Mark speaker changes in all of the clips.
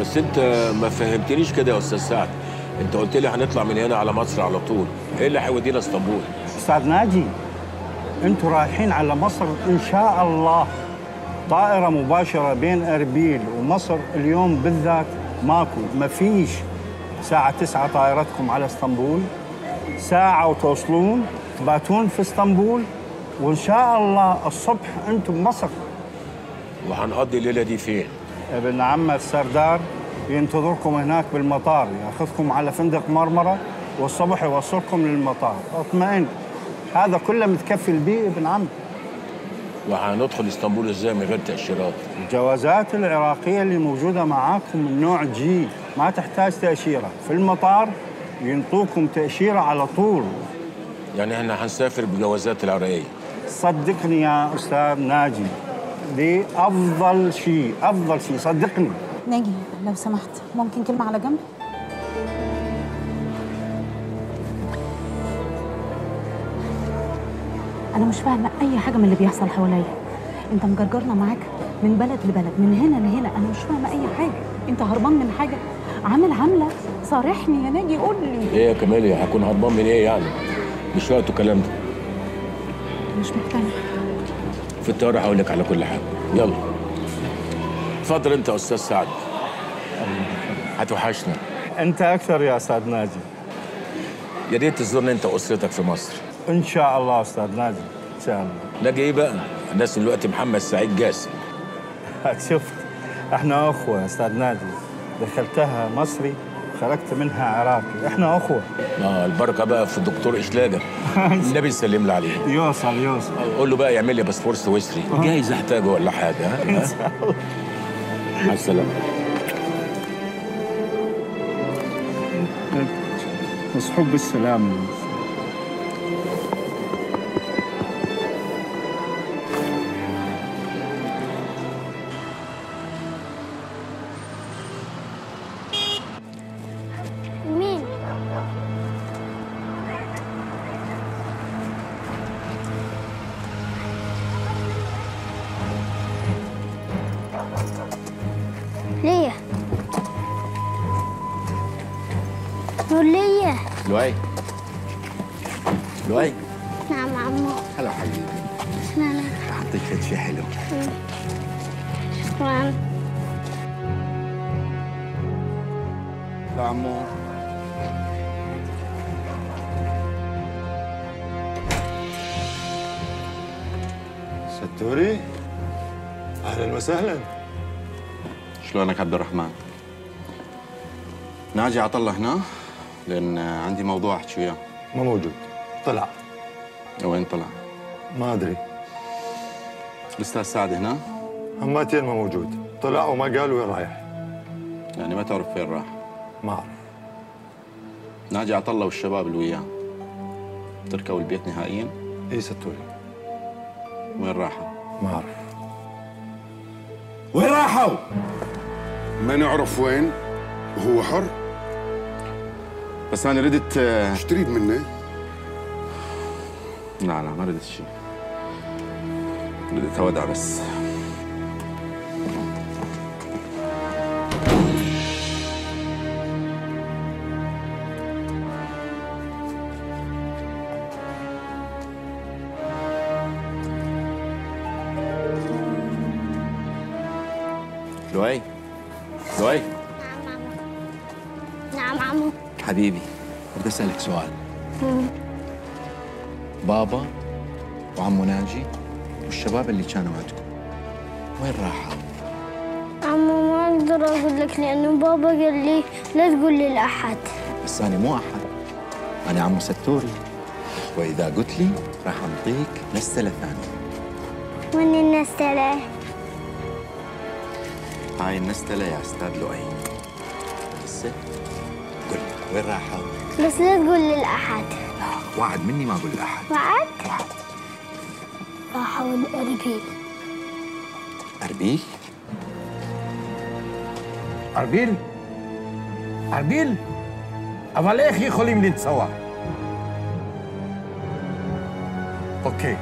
Speaker 1: بس انت ما فهمتنيش كده يا استاذ سعد انت قلت لي هنطلع من هنا على مصر على طول ايه اللي هيودينا اسطنبول
Speaker 2: استاذ ناجي انتوا رايحين على مصر ان شاء الله طائره مباشره بين اربيل ومصر اليوم بالذات ماكو ما فيش ساعة تسعة طائرتكم على اسطنبول ساعة وتوصلون تباتون في اسطنبول وإن شاء الله الصبح أنتم بمصر
Speaker 1: وهنقضي الليله دي فين
Speaker 2: ابن عم السردار ينتظركم هناك بالمطار ياخذكم على فندق مرمرة والصبح يوصلكم للمطار اطمئن هذا كله متكفل به ابن عم
Speaker 1: وهندخل اسطنبول ازاي من غير تاشيرات
Speaker 2: الجوازات العراقية اللي موجودة معاكم من نوع جي ما تحتاج تأشيرة في المطار ينطوكم تأشيرة على طول
Speaker 1: يعني احنا هنسافر بجوازات العراقيه
Speaker 2: صدقني يا أستاذ ناجي دي أفضل شيء أفضل شيء صدقني
Speaker 3: ناجي لو سمحت ممكن كلمة على جنب أنا مش فاهمة أي حاجة من اللي بيحصل حواليا أنت مجرجرنا معاك من بلد لبلد من هنا لهنا أنا مش فاهمة أي حاجة أنت هربان من حاجة عامل عاملة صارحني يا ناجي قول لي
Speaker 1: ايه يا كمالي هكون هربان من ايه يعني مش وقت الكلام ده
Speaker 3: مش مقتنع
Speaker 1: في الطياره هقول لك على كل حاجه يلا اتفضل انت يا استاذ سعد هتوحشنا
Speaker 2: أنت أكثر يا أستاذ ناجي
Speaker 1: يا ريت تزورنا انت واسرتك في مصر
Speaker 2: إن شاء الله أستاذ ناجي إن شاء الله
Speaker 1: ناجي ايه بقى الناس دلوقتي محمد سعيد جاسم
Speaker 2: شفت احنا اخوه يا استاذ ناجي دخلتها مصري خرجت منها عراقي احنا اخوه
Speaker 1: اه البركه بقى في الدكتور اشلاجه النبي يسلم لي عليه
Speaker 2: يوصل يوصل
Speaker 1: قول له بقى يعمل لي باسبور سويسري جايز احتاجه ولا حاجه ها؟ مع السلامه
Speaker 2: مصحوب بالسلام
Speaker 4: مين؟ ليه؟ ليه؟
Speaker 1: لؤي لؤي
Speaker 4: نعم عمو
Speaker 1: هلا حبيبي
Speaker 4: لا لا
Speaker 1: حطيت فد شيء حلو
Speaker 4: شكرا
Speaker 1: لا عمو
Speaker 5: ستوري اهلا وسهلا
Speaker 6: شلونك عبد الرحمن؟ ناجي عطله هنا لان عندي موضوع احكي وياه
Speaker 5: ما موجود طلع
Speaker 6: وين طلع؟
Speaker 5: ما ادري
Speaker 6: الاستاذ سعد هنا
Speaker 5: هماتين ما موجود طلع وما قال وين رايح
Speaker 6: يعني ما تعرف فين راح
Speaker 5: ما اعرف
Speaker 6: ناجي عطله والشباب اللي وياه تركوا البيت نهائيا
Speaker 5: اي ستوري
Speaker 6: وين راحوا؟
Speaker 5: ما اعرف
Speaker 7: وين راحوا؟ ما نعرف وين وهو حر
Speaker 6: بس انا ردت آه،
Speaker 7: ايش تريد منه؟
Speaker 6: لا لا ما ردت شيء ردت اودع بس لؤي لؤي
Speaker 4: نعم عمو نعم عمو
Speaker 8: حبيبي بدي اسالك سؤال بابا وعمو ناجي والشباب اللي كانوا عندكم وين راحوا؟
Speaker 4: عمو ما اقدر اقول لك لانه بابا قال لي لا تقول لي لاحد
Speaker 8: بس انا مو احد انا عمو ستوري واذا قلت لي راح انطيك نستله ثانيه
Speaker 4: وين النستلة
Speaker 8: هاي النستله يا استاذ لؤي هسه قل وين راحوا؟
Speaker 4: بس لا تقول لي لاحد
Speaker 8: لا وعد مني ما اقول لاحد
Speaker 4: وعد
Speaker 8: وعد
Speaker 4: راحوا الاربيل
Speaker 8: اربيل
Speaker 9: أربيل أربيل אבל איך יכולים לנסוע? אוקיי.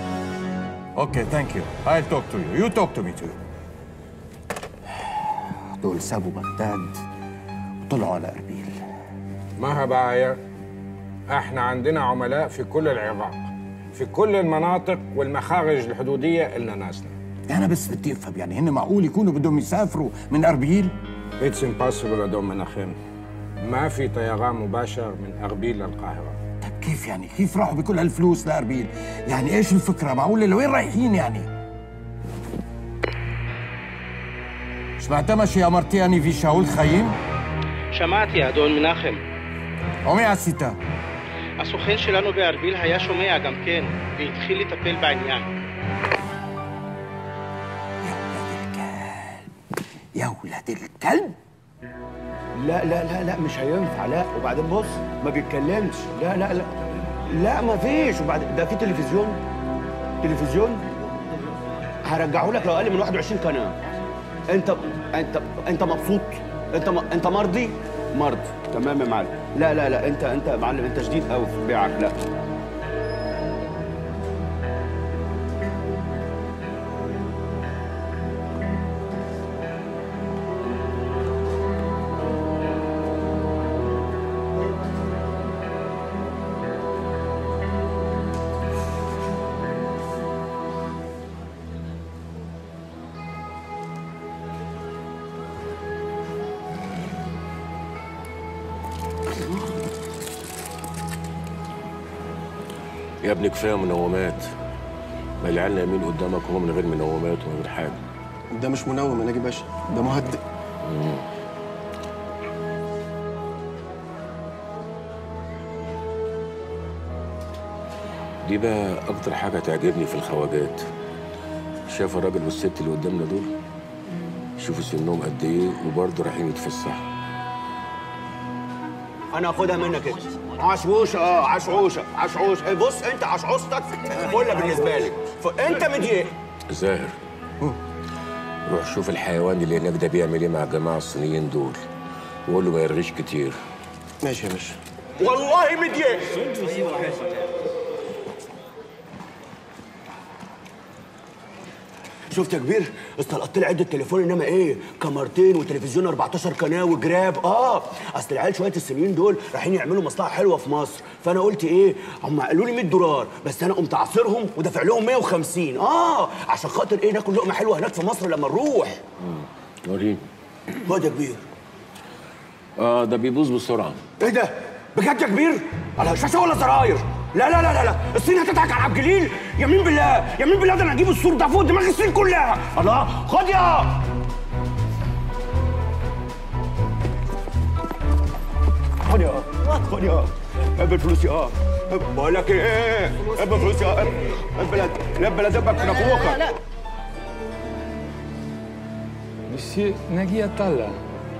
Speaker 9: אוקיי, thank you. I'll talk to you. You talk to me too. دول سابوا بغداد وطلعوا على اربيل
Speaker 10: ما باير احنا عندنا عملاء في كل العراق في كل المناطق والمخارج الحدودية إلنا ناسنا
Speaker 9: انا بس بدي افهم يعني هن معقول يكونوا بدهم يسافروا من اربيل
Speaker 10: It's impossible يا دوم مناخيم ما في طيران مباشر من أربيل للقاهرة
Speaker 9: طيب كيف يعني كيف راحوا بكل هالفلوس لاربيل يعني ايش الفكره معقول لوين رايحين يعني سمعت ماشي امرتياني في شاول خيم
Speaker 11: שמעתי, אדון מנחם.
Speaker 9: ומי עשית?
Speaker 11: הסוכן שלנו בארביל היה שומע גם כן, והתחיל לטפל בעניין.
Speaker 9: يا ولاد الكلب
Speaker 12: لا لا لا لا مش هينفع لا وبعدين بص ما بيتكلمش لا لا لا لا ما فيش وبعد ده في تلفزيون تلفزيون هرجعه لك لو اقل من 21 قناه انت انت انت مبسوط انت م... انت مرضي مرضي تمام يا معلم لا لا لا انت انت يا معلم انت شديد قوي في بيعك لا
Speaker 1: يا ابني كفايه منومات ما العيال نايمين قدامك وهم من غير منومات ومن غير حاجه
Speaker 13: ده مش منوم يا ناجي باشا ده مهدئ
Speaker 1: دي بقى اكتر حاجه تعجبني في الخواجات شايف الراجل والست اللي قدامنا دول شوفوا سنهم قد ايه وبرضه رايحين يتفسحوا
Speaker 12: انا اخدها منك انت عشوشه اه عشوشه عشوشه إيه بص انت عشعوشتك فله بالنسبه لي فانت مضايق
Speaker 1: زاهر روح شوف الحيوان اللي هناك ده بيعمل ايه مع الجماعه الصينيين دول وقول له ما يرغيش كتير
Speaker 13: ماشي يا باشا
Speaker 12: والله مضايق شفت يا كبير استلقطت لي عده تليفون انما ايه كاميرتين وتلفزيون 14 قناه وجراب اه اصل العيال شويه السنين دول رايحين يعملوا مصلحه حلوه في مصر فانا قلت ايه هم قالوا لي 100 دولار بس انا قمت عاصرهم ودافع لهم 150 اه عشان خاطر ايه ناكل لقمه حلوه هناك في مصر لما نروح
Speaker 1: وريني
Speaker 12: خد يا كبير
Speaker 1: اه ده بيبوظ بسرعه
Speaker 12: ايه ده بجد يا كبير على شاشه ولا زراير لا لا لا لا لا الصين هتضحك على عبد الجليل يمين بالله يمين بالله ده انا هجيب السور ده فوق دماغ الصين كلها الله خد يا خد يا خد يا قبل فلوسي اه بقول لك ايه قبل فلوسي اه البلد لا البلد ابك في نافوخك
Speaker 14: مسيو ناجي أطلع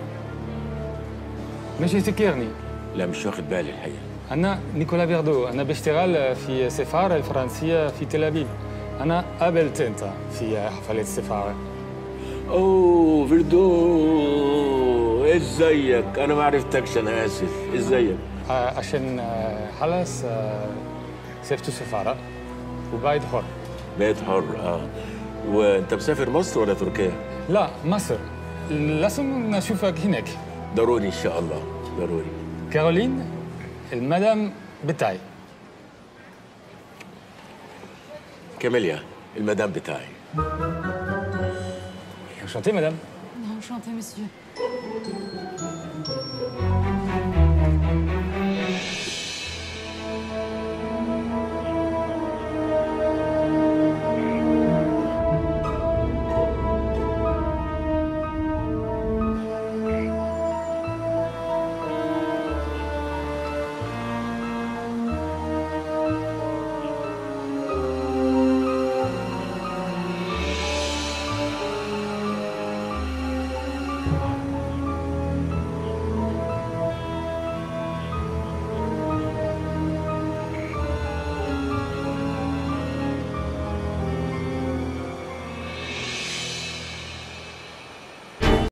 Speaker 14: مش تذكرني
Speaker 1: لا مش واخد بالي الحقيقه
Speaker 14: أنا نيكولا بيردو أنا بشتغل في السفارة الفرنسية في تل أبيب أنا قابلت أنت في حفلة السفارة
Speaker 1: اوه فيردو ازيك انا ما عرفتكش انا اسف ازيك
Speaker 14: آه، عشان آه، خلاص آه، سافت السفارة وبعد حر
Speaker 1: بقيت حر اه وانت مسافر مصر ولا تركيا؟
Speaker 14: لا مصر لازم نشوفك هناك
Speaker 1: ضروري ان شاء الله ضروري
Speaker 14: كارولين المدام بتاعي
Speaker 1: كاميليا المدام بتاعي
Speaker 14: Enchanté, madame.
Speaker 3: Enchanté, monsieur.